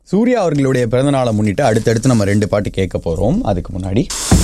சூர்யா அவர்களுடைய பிறந்தநாளை முன்னிட்டு அடுத்தடுத்து நம்ம ரெண்டு பாட்டு கேட்க போறோம் அதுக்கு முன்னாடி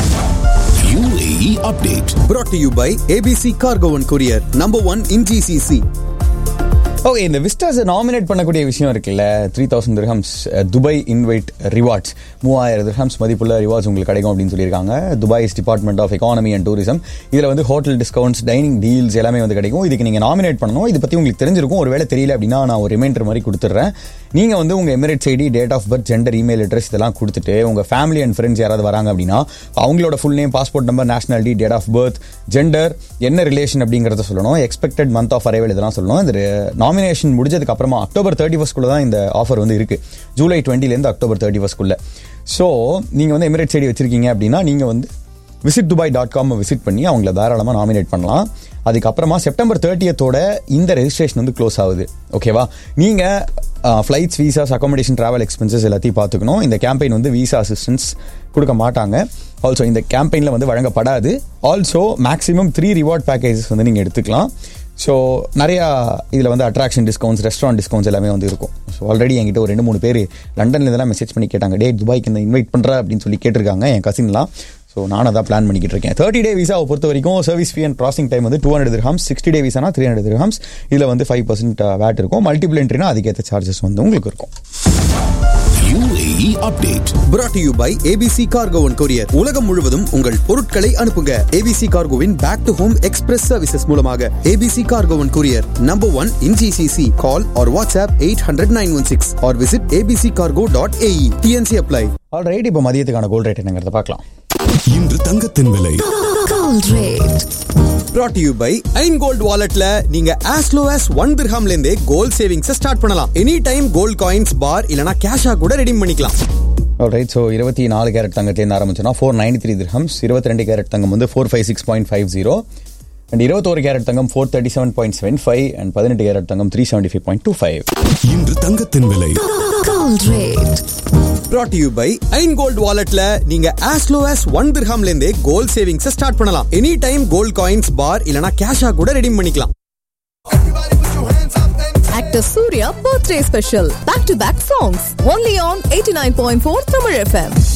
UAE update. brought to you by ABC Cargo and Courier, number one in GCC. Okay இந்த விஸ்டாஸ் நாமினேட் பண்ணக்கூடிய விஷயம் இருக்குல்ல three thousand dirhams Dubai invite rewards மூவாயிரம் திர்ஹம்ஸ் மதிப்புள்ள ரிவார்ட்ஸ் உங்களுக்கு கிடைக்கும் அப்படின்னு சொல்லியிருக்காங்க Dubai's department of economy and tourism இதில் வந்து ஹோட்டல் டிஸ்கவுண்ட்ஸ் டைனிங் டீல்ஸ் எல்லாமே வந்து கிடைக்கும் இதுக்கு நீங்கள் நாமினேட் பண்ணணும் இதை பற்றி உங்களுக்கு தெரிஞ்சிருக்கும் ஒருவேளை தெரியல அப்படின்னா நான் ஒரு ரிமைண்டர் மாதிரி கொடுத்துட்றேன் நீங்கள் வந்து உங்கள் Emirates ID date of birth gender email address இதெல்லாம் கொடுத்துட்டு உங்கள் ஃபேமிலி அண்ட் ஃப்ரெண்ட்ஸ் யாராவது வராங்க அப்படின்னா அவங்களோட full name passport number nationality date of birth gender என்ன ரிலேஷன் அப்படிங்கிறத சொல்லணும் எக்ஸ்பெக்டட் மந்த் ஆஃப் அரைவல் இதெல்லாம் சொல்லணும் இந்த நாமினேஷன் முடிஞ்சதுக்கு அப்புறமா அக்டோபர் தேர்ட்டி ஃபஸ்ட்குள்ள தான் இந்த ஆஃபர் வந்து இருக்கு ஜூலை டுவெண்ட்டிலேருந்து அக்டோபர் தேர்ட்டி ஃபஸ்ட்குள்ள ஸோ நீங்கள் வந்து எமிரேட்ஸ் ஐடி வச்சிருக்கீங்க அப்படின்னா நீங்கள் வந்து visit Dubai dot com visit பண்ணி அவங்கள தாராளமாக நாமினேட் பண்ணலாம் அதுக்கப்புறமா செப்டம்பர் தேர்ட்டியத்தோட இந்த ரெஜிஸ்ட்ரேஷன் வந்து க்ளோஸ் ஆகுது ஓகேவா நீங்கள் flights visas accommodation travel expenses எல்லாத்தையும் பார்த்துக்கணும் இந்த கேம்பெயின் வந்து வீசா அசிஸ்டன்ஸ் கொடுக்க மாட்டாங்க ஆல்சோ இந்த கேம்பெயினில் வந்து வழங்கப்படாது also maximum three reward packages வந்து நீங்கள் எடுத்துக்கலாம் ஸோ நிறையா இதில் வந்து அட்ராக்ஷன் டிஸ்கவுண்ட்ஸ் ரெஸ்டாரண்ட் டிஸ்கவுண்ட்ஸ் எல்லாமே வந்து இருக்கும் ஸோ ஆல்ரெடி என்கிட்ட ஒரு ரெண்டு மூணு பேர் லண்டன்ல இதெல்லாம் மெசேஜ் பண்ணி கேட்டாங்க டே துபாய்க்கு இந்த இன்வைட் பண்ணுற அப்படின்னு சொல்லி கேட்டிருக்காங்க என் கசின்லாம் ஸோ நானும் அதான் பிளான் பண்ணிக்கிட்டு இருக்கேன் தேர்ட்டி டே விசாவை பொறுத்த வரைக்கும் service fee and processing time வந்து two hundred dirhams sixty day விசானா த்ரீ ஹண்ட்ரட் திரஹம்ஸ் இதில் வந்து ஃபைவ் பர்சன்ட் வேட் இருக்கும் மல்டிபிள் என்ட்ரினா அதுக்கேற்ற சார்ஜஸ் வந்து உங்களுக்கு இருக்கும் UAE update. brought to you by ABC Cargo and Courier. உலகம் முழுவதும் உங்கள் பொருட்களை அனுப்புங்க ABC Cargoவின் back to home express services மூலமாக ABC Cargo and Courier, number one in GCC. Call or WhatsApp 800-916 or visit abccargo.ae. TNC apply. Alright இப்போ மதியத்துக்கான gold rate என்னங்கிறத பார்க்கலாம் இன்று தங்கத்தின் விலை Gold rate. brought to you by ஐன் கோல்ட் வாலெட்ல நீங்க as low as ஒன் திர்ஹாம்ல இருந்தே கோல்ட் சேவிங்ஸ் ஸ்டார்ட் பண்ணலாம் any time gold coins bar இல்லனா கேஷா கூட ரெடீம் பண்ணிக்கலாம் ரைட் ஸோ இருபத்தி நாலு கேரட் தங்கத்துலேருந்து ஆரம்பிச்சோன்னா ஃபோர் நைன்டி த்ரீ திரஹம்ஸ் இருபத்தி ரெண்டு கேரட் தங்கம் வந்து four five six point five zero and இருபத்தோரு கேரட் தங்கம் four thirty seven point seven five and பதினெட்டு கேரட் தங்கம் three seventy five point two five இன்று தங்கத்தின் விலை Gold rate. brought to you by ஐன் கோல்ட் வாலெட்ல நீங்க as low as ஒன் திர்ஹாம்ல இருந்தே கோல்ட் சேவிங்ஸ் ஸ்டார்ட் பண்ணலாம் any time gold coins bar இல்லனா கேஷா கூட ரெடீம் பண்ணிக்கலாம் Actor Surya birthday special. Back to back songs. Only on 89.4 Tamil FM.